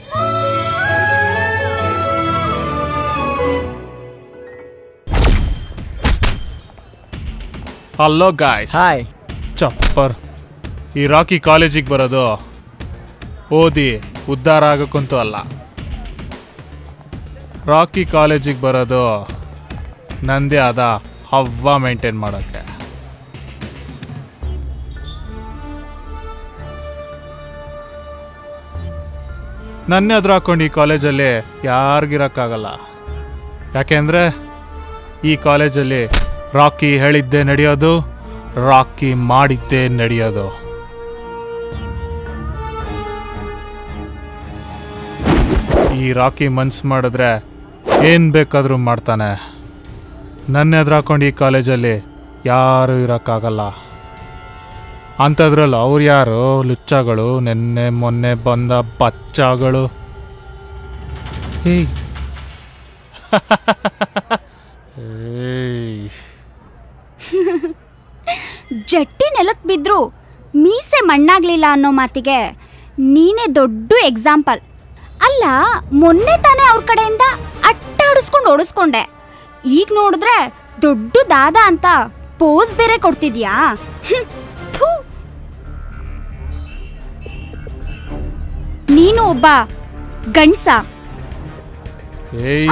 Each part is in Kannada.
ಹಲೋ ಗಾಯ್ಸ್ ಹಾಯ್ ಚಪ್ಪರ್ ಈ ರಾಕಿ ಕಾಲೇಜಿಗೆ ಬರೋದು ಓದಿ ಉದ್ಧಾರ ಆಗೋಕ್ಕಂತೂ ಅಲ್ಲ ರಾಕಿ ಕಾಲೇಜಿಗೆ ಬರೋದು ನಂದೇ ಆದ ಹವ್ವ ಮೇಂಟೈನ್ ಮಾಡೋಕ್ಕೆ ನನ್ನೇ ಎದುರು ಹಾಕೊಂಡು ಈ ಕಾಲೇಜಲ್ಲಿ ಯಾರಿಗಿರೋಕ್ಕಾಗಲ್ಲ ಯಾಕೆಂದರೆ ಈ ಕಾಲೇಜಲ್ಲಿ ರಾಕಿ ಹೇಳಿದ್ದೇ ನಡೆಯೋದು ರಾಕಿ ಮಾಡಿದ್ದೇ ನಡೆಯೋದು ಈ ರಾಕಿ ಮನ್ಸು ಮಾಡಿದ್ರೆ ಏನು ಬೇಕಾದರೂ ಮಾಡ್ತಾನೆ ನನ್ನ ಎದುರು ಹಾಕೊಂಡು ಈ ಕಾಲೇಜಲ್ಲಿ ಯಾರೂ ಇರೋಕ್ಕಾಗಲ್ಲ ಅಂಥದ್ರಲ್ಲೂ ಅವ್ರು ಯಾರು ಲುಚ್ಚಗಳು ನೆನ್ನೆ ಮೊನ್ನೆ ಬಂದ ಬಚ್ಚಗಳು ಏಯ್ ಏಯ್ ಜಟ್ಟಿ ನೆಲಕ್ ಬಿದ್ರು ಮೀಸೆ ಮಣ್ಣಾಗ್ಲಿಲ್ಲ ಅನ್ನೋ ಮಾತಿಗೆ ನೀನೇ ದೊಡ್ಡ ಎಕ್ಸಾಂಪಲ್ ಅಲ್ಲ ಮೊನ್ನೆ ತಾನೇ ಅವ್ರ ಕಡೆಯಿಂದ ಅಟ್ಟಾಡಿಸ್ಕೊಂಡು ಓಡಿಸ್ಕೊಂಡೆ ಈಗ ನೋಡಿದ್ರೆ ದೊಡ್ಡ ದಾದ ಅಂತ ಪೋಸ್ ಬೇರೆ ಕೊಡ್ತಿದ್ಯಾ ಹ್ಮ್, ಥು. ನೀನು ಒಬ್ಬ ಗಂಡ್ಸ ಏಯ್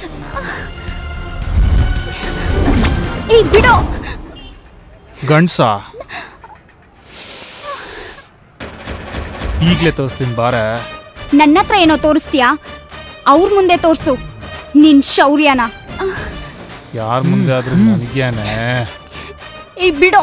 ಏಯ್ ಬಿಡೋ ಗಂಡ್ಸ ಈಗಲೇ ತೋರಿಸ್ತೀನಿ ಬಾರ ನನ್ನ ಹತ್ರ ಏನೋ ತೋರಿಸ್ತೀಯಾ ಅವ್ರ ಮುಂದೆ ತೋರಿಸು ನಿನ್ ಶೌರ್ಯನ ಯಾರ ಮುಂದೆ ಆದ್ರೂ ನನಗೇನೆ ಏಯ್ ಬಿಡೋ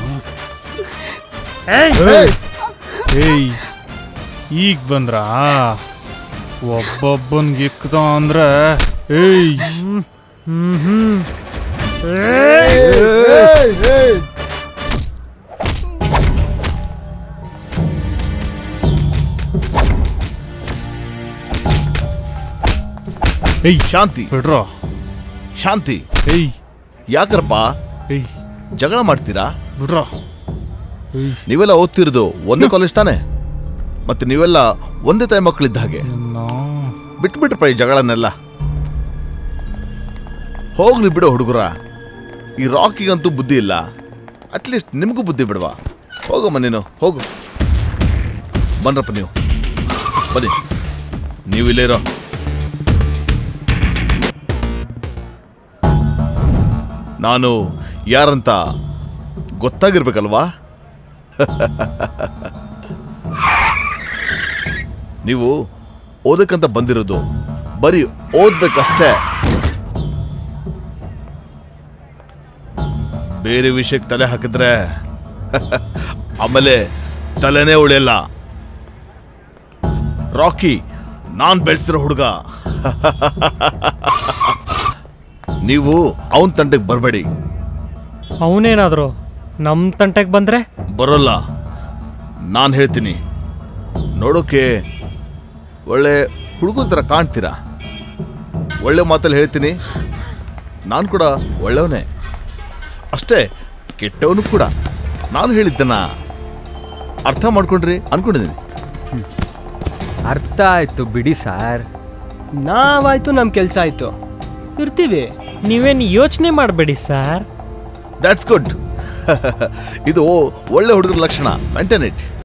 ಏಯ್ ಈಗ ಬಂದ್ರಾ ಒಬ್ಬೊಬ್ಬನ್ಗೆ ಇಕ್ತ ಅಂದ್ರೆ ಏಯ್ ಹ್ಮ್ ಹ್ಮ್ ಏಯ್ ಶಾಂತಿ ಬಿಡ್ರೋ ಶಾಂತಿ ಏಯ್ ಯಾಕ್ರಪ್ಪ ಏಯ್ ಜಗಳ ಮಾಡ್ತೀರಾ ಬಿಡ್ರೋ ಏಯ್ ನೀವೆಲ್ಲ ಓದ್ತಿರೋದು ಒಂದೇ ಕಾಲೇಜ್ ತಾನೆ ಮತ್ತೆ ನೀವೆಲ್ಲ ಒಂದೇ ತಾಯಿ ಮಕ್ಕಳಿದ್ದ ಹಾಗೆ ನೋ ಬಿಟ್ಬಿಟ್ರಪ್ಪ ಈ ಜಗಳನ್ನೆಲ್ಲ ಹೋಗ್ಲಿ ಬಿಡು ಹುಡುಗರ ಈ ರಾಕಿಗಂತೂ ಬುದ್ಧಿ ಇಲ್ಲ ಅಟ್ಲೀಸ್ಟ್ ನಿಮಗೂ ಬುದ್ಧಿ ಬಿಡವಾ ಹೋಗಮ್ಮ ನೀನು ಹೋಗು ಬನ್ರಪ್ಪ ನೀವು ಬನ್ನಿ ನೀವು ಇಲ್ಲೇ ಇರೋ ನಾನು ಯಾರಂತ ಗೊತ್ತಾಗಿರ್ಬೇಕಲ್ವಾ ನೀವು ಓದಕ್ಕಂತ ಬಂದಿರೋದು ಬರೀ ಓದ್ಬೇಕಷ್ಟೇ ಬೇರೆ ವಿಷಯಕ್ಕೆ ತಲೆ ಹಾಕಿದ್ರೆ ಆಮೇಲೆ ತಲೆನೇ ಉಳಿಯಲ್ಲ ರಾಕಿ ನಾನ್ ಬೆಳೆಸಿರೋ ಹುಡುಗ ನೀವು ಅವನ್ ತಂಟೆಗೆ ಬರಬೇಡಿ ಅವನೇನಾದ್ರು ನಮ್ಮ ತಂಟೆಗೆ ಬಂದ್ರೆ ಬರೋಲ್ಲ ನಾನು ಹೇಳ್ತೀನಿ ನೋಡೋಕೆ ಒಳ್ಳೆ ಹುಡುಗರ ಥರ ಕಾಣ್ತೀರಾ ಒಳ್ಳೆ ಮಾತಲ್ಲಿ ಹೇಳ್ತೀನಿ ನಾನು ಕೂಡ ಒಳ್ಳೆಯವನೇ ಅಷ್ಟೇ ಕೆಟ್ಟವನು ಕೂಡ ನಾನು ಹೇಳಿದ್ದನ್ನ ಅರ್ಥ ಮಾಡ್ಕೊಂಡ್ರಿ ಅನ್ಕೊಂಡಿದ್ದೀನಿ ಅರ್ಥ ಆಯ್ತು ಬಿಡಿ ಸಾರ್ ನಾವಾಯ್ತು ನಮ್ಮ ಕೆಲಸ ಆಯ್ತು ಇರ್ತೀವಿ ನೀವೇನು ಯೋಚನೆ ಮಾಡಬೇಡಿ ಸರ್ ದ್ಯಾಟ್ಸ್ ಗುಡ್ ಇದು ಒಳ್ಳೆ ಹುಡುಗರ ಲಕ್ಷಣ ಮೇಂಟೈನ್ ಇಟ್